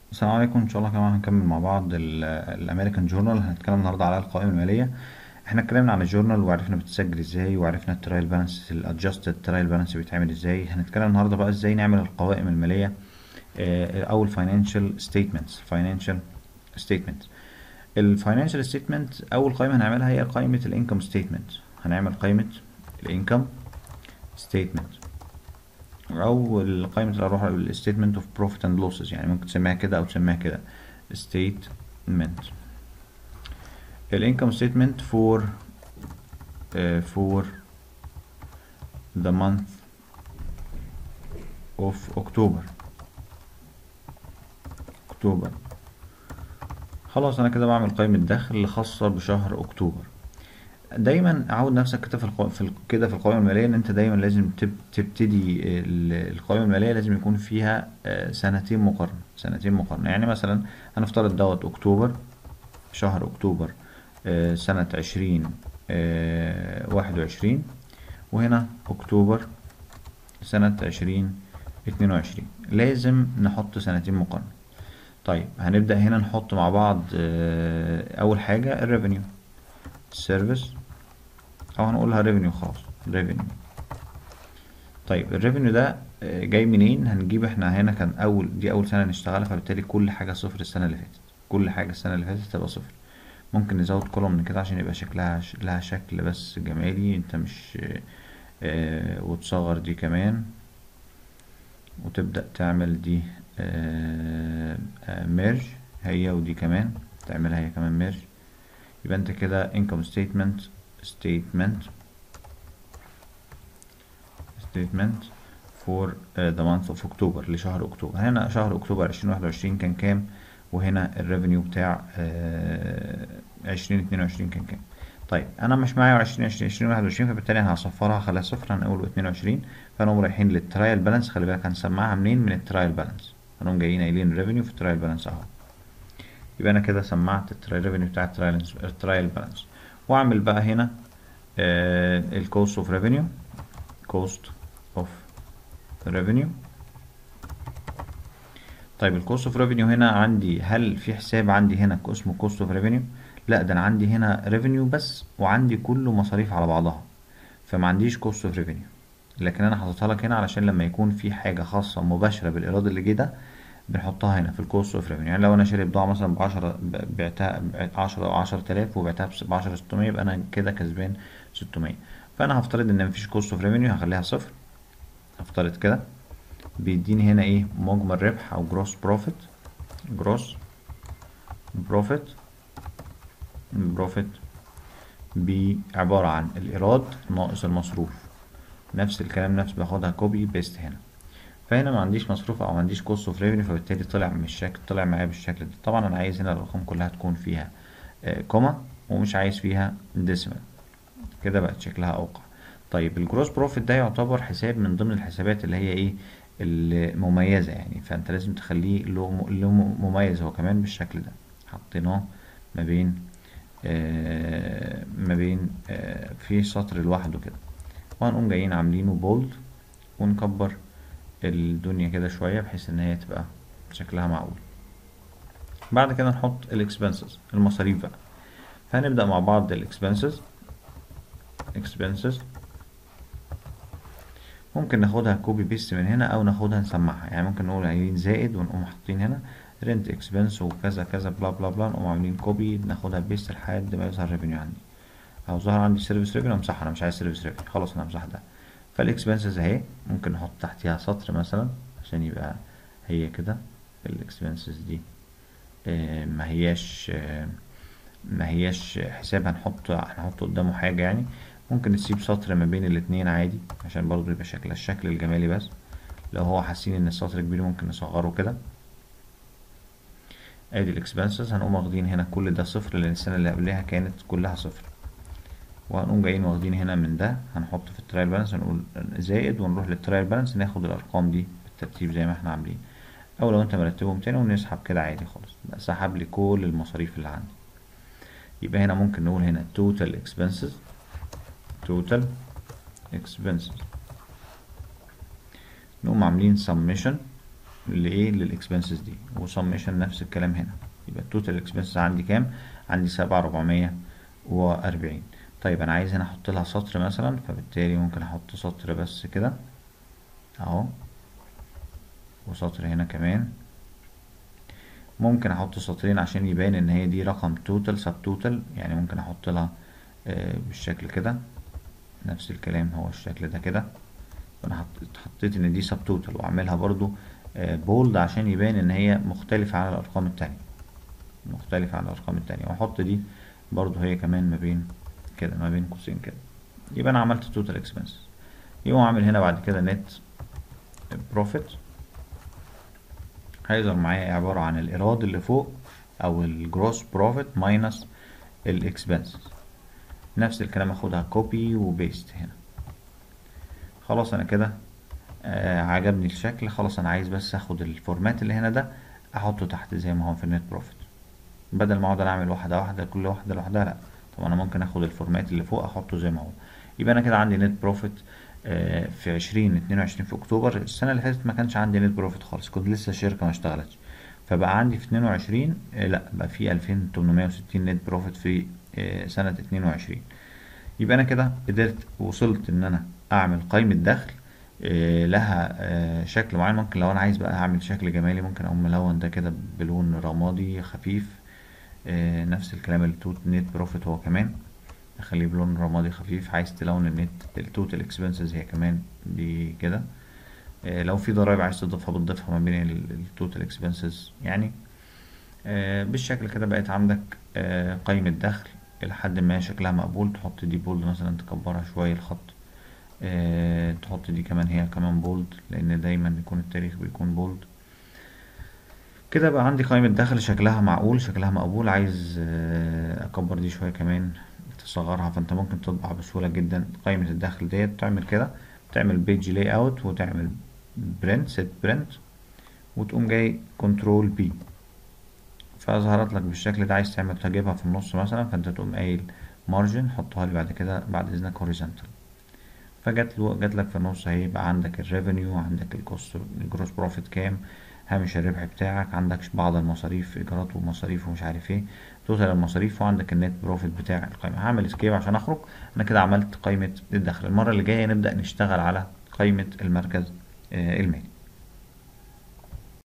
السلام عليكم ان شاء الله كمان هنكمل مع بعض الامريكان جورنال هنتكلم النهارده على القوائم الماليه احنا اتكلمنا عن الجورنال وعرفنا بتتسجل ازاي وعرفنا الترايل بالانس الادجستد ترايل بالانس بيتعمل ازاي هنتكلم النهارده بقى ازاي نعمل القوائم الماليه آه، او الفاينانشال ستيتمنتس فاينانشال ستيتمنتس الفاينانشال ستيتمنت اول قائمه هنعملها هي قائمه الانكم ستيتمنت هنعمل قائمه الانكم ستيتمنت او قائمه الاروح الستيتمنت اوف بروفيت اند لوسز يعني ممكن تسميها كده او تسميها كده statement الانكم ستيتمنت for uh, for the month of October اكتوبر خلاص انا كده بعمل قائمة دخل خاصة بشهر اكتوبر دايما عود نفسك كده في القو... في ال... كده في القوائم الماليه ان انت دايما لازم تب... تبتدي ال- القوائم الماليه لازم يكون فيها آه، سنتين مقارنه سنتين مقارنه يعني مثلا هنفترض دوت اكتوبر شهر اكتوبر آه، سنه عشرين آه، واحد وعشرين وهنا اكتوبر سنه عشرين اتنين وعشرين لازم نحط سنتين مقارنه طيب هنبدأ هنا نحط مع بعض آه، أول حاجة الريفينيو سيرفيس أو هنقولها ريفينيو خلاص ريفينيو طيب الريفينيو ده آه، جاي منين هنجيب احنا هنا كان أول دي أول سنة نشتغلها فبالتالي كل حاجة صفر السنة اللي فاتت كل حاجة السنة اللي فاتت تبقى صفر ممكن نزود كولوم من كده عشان يبقى شكلها ش- لها شكل بس جمالي انت مش آه، آه، وتصغر دي كمان وتبدأ تعمل دي ميرج هي ودي كمان تعملها هي كمان ميرج يبقى انت كده income statement statement statement for uh, the month of October لشهر أكتوبر هنا شهر أكتوبر 2021 كان كام وهنا الريفينيو بتاع uh, 2022 كان كام طيب انا مش معايا 2020 2021 فبالتالي انا هصفرها هخليها صفر هنقول 22 فنقوم رايحين للترايل بالانس خلي بالك هنسمعها منين من الترايل بالانس هنقوم جايين قايلين ريفينيو في الترايل بالانس اهو يبقى انا كده سمعت الترايل ريفينيو بتاع الترايل الترايل بالانس واعمل بقى هنا الكوست اوف ريفينيو كوست اوف ريفينيو طيب الكوست اوف ريفينيو هنا عندي هل في حساب عندي هنا اسمه كوست اوف ريفينيو لا ده انا عندي هنا ريفينيو بس وعندي كله مصاريف على بعضها فما عنديش كوست اوف ريفينيو لكن انا حاططها لك هنا علشان لما يكون في حاجه خاصه مباشره بالايراد اللي جه ده بنحطها هنا في الكوست اوف ريفينيو يعني لو انا شاري بضاعه مثلا ب 10 بعتها ب 10 او 10000 وبعتها ب 10 600 يبقى انا كده كسبان 600 فانا هفترض ان مفيش كوست اوف ريفينيو هخليها صفر هفترض كده بيديني هنا ايه مجمل ربح او جروس بروفيت جروس بروفيت بروفيت عبارة عن الإيراد ناقص المصروف نفس الكلام نفس باخدها كوبي بيست هنا فهنا ما عنديش مصروف او ما عنديش كوست اوف ريفينيو فبالتالي طلع من الشكل طلع معايا بالشكل ده طبعا انا عايز هنا الارقام كلها تكون فيها آه، كوما ومش عايز فيها ديسيمال كده بقت شكلها اوقع طيب الجروس بروفيت ده يعتبر حساب من ضمن الحسابات اللي هي ايه المميزة يعني فانت لازم تخليه له له مميز هو كمان بالشكل ده حطيناه ما بين آه ما بين آه في سطر لوحده كده وهنقوم جايين عاملينه بولد ونكبر الدنيا كده شوية بحيث ان هي تبقى شكلها معقول بعد كده نحط الاكسبنسز المصاريف بقى فهنبدأ مع بعض الاكسبنسز expenses ممكن ناخدها كوبي بيست من هنا او ناخدها نسمعها يعني ممكن نقول عايزين زائد ونقوم حاطين هنا رنت اكسبنس وكذا كذا بلا بلا بلا نقوم عاملين كوبي ناخدها بيست لحد ما يظهر ريفينيو عندي او ظهر عندي سيرفيس ريفينيو امسحها انا مش عايز سيرفيس ريفينيو خلاص انا همسح ده فالاكسبنسز اهي ممكن نحط تحتيها سطر مثلا عشان يبقى هي كده الاكسبنسز دي آه، ما هياش آه، ما هياش حساب هنحط هنحط قدامه حاجة يعني ممكن نسيب سطر ما بين الاتنين عادي عشان برضو يبقى شكل الشكل الجمالي بس لو هو حاسين ان السطر كبير ممكن نصغره كده ادي الاكسبنسز هنقوم واخدين هنا كل ده صفر لان السنة اللي قبلها كانت كلها صفر وهنقوم جايين واخدين هنا من ده هنحط في الترايل بالانس هنقول زائد ونروح للترايل بالانس ناخد الارقام دي بالترتيب زي ما احنا عاملين او لو انت مرتبهم تاني ونسحب كده عادي خالص بقى سحب لي كل المصاريف اللي عندي يبقى هنا ممكن نقول هنا total expenses total expenses نقوم عاملين summation لايه للاكسبنسز دي وسميشن نفس الكلام هنا يبقى التوتال اكسبنسز عندي كام عندي سبعة ربعمية وأربعين طيب انا عايز هنا احط لها سطر مثلا فبالتالي ممكن احط سطر بس كده اهو وسطر هنا كمان ممكن احط سطرين عشان يبان ان هي دي رقم توتال سب توتال يعني ممكن احط لها آه، بالشكل كده نفس الكلام هو الشكل ده كده فانا حط- حطيت ان دي سب توتال واعملها برضو بولد عشان يبان ان هي مختلفة عن الارقام التانية مختلفة عن الارقام التانية واحط دي برضو هي كمان ما بين كده ما بين قوسين كده يبقى انا عملت توتال اكسبنس يقوم اعمل هنا بعد كده نت بروفيت هيظهر معايا عبارة عن الإيراد اللي فوق أو الجروس بروفيت ماينس الإكسبنسز نفس الكلام أخدها كوبي وبيست هنا خلاص أنا كده آه عجبني الشكل خلاص أنا عايز بس أخد الفورمات اللي هنا ده أحطه تحت زي ما هو في النت بروفيت بدل ما أقعد أعمل واحدة واحدة كل واحدة لوحدها لأ طب أنا ممكن أخد الفورمات اللي فوق أحطه زي ما هو يبقى أنا كده عندي نت بروفيت آه، في عشرين اتنين وعشرين في اكتوبر السنة اللي فاتت ما كانش عندي نت بروفيت خالص كنت لسه الشركة ما اشتغلتش فبقى عندي في اتنين وعشرين لا بقى في الفين تمنمية وستين نت بروفيت في آه، سنة اتنين وعشرين يبقى انا كده قدرت وصلت ان انا اعمل قائمة دخل آه، لها آه، شكل معين ممكن لو انا عايز بقى اعمل شكل جمالي ممكن اقوم ملون ده كده بلون رمادي خفيف آه، نفس الكلام التوت نت بروفيت هو كمان اخليه بلون رمادي خفيف عايز تلون النت التوتال اكسبنسز هي كمان بكده آه، لو في ضرايب عايز تضيفها بتضيفها ما بين التوتال اكسبنسز يعني آه، بالشكل كده بقت عندك آه، قائمة دخل إلى حد ما شكلها مقبول تحط دي بولد مثلا تكبرها شوية الخط آه، تحط دي كمان هي كمان بولد لأن دايما يكون التاريخ بيكون بولد كده بقى عندي قائمة دخل شكلها معقول شكلها مقبول عايز آه، أكبر دي شوية كمان تصغرها فأنت ممكن تطبع بسهولة جدا قائمة الدخل ديت تعمل كده تعمل بيج لاي اوت وتعمل برنت سيت برنت وتقوم جاي كنترول بي فظهرت لك بالشكل ده عايز تعمل تجيبها في النص مثلا فانت تقوم قايل مارجن حطها لي بعد كده بعد اذنك هوريزونتال فجات له جات لك في النص هيبقى عندك الريفينيو عندك الكوست الجروس بروفيت كام هامش الربح بتاعك عندك بعض المصاريف ايجارات ومصاريف ومش عارف ايه توتال المصاريف وعندك النت بروفيت بتاع القائمه هعمل اسكيب عشان اخرج انا كده عملت قائمه الدخل المره اللي جايه نبدا نشتغل على قائمه المركز آه، المالي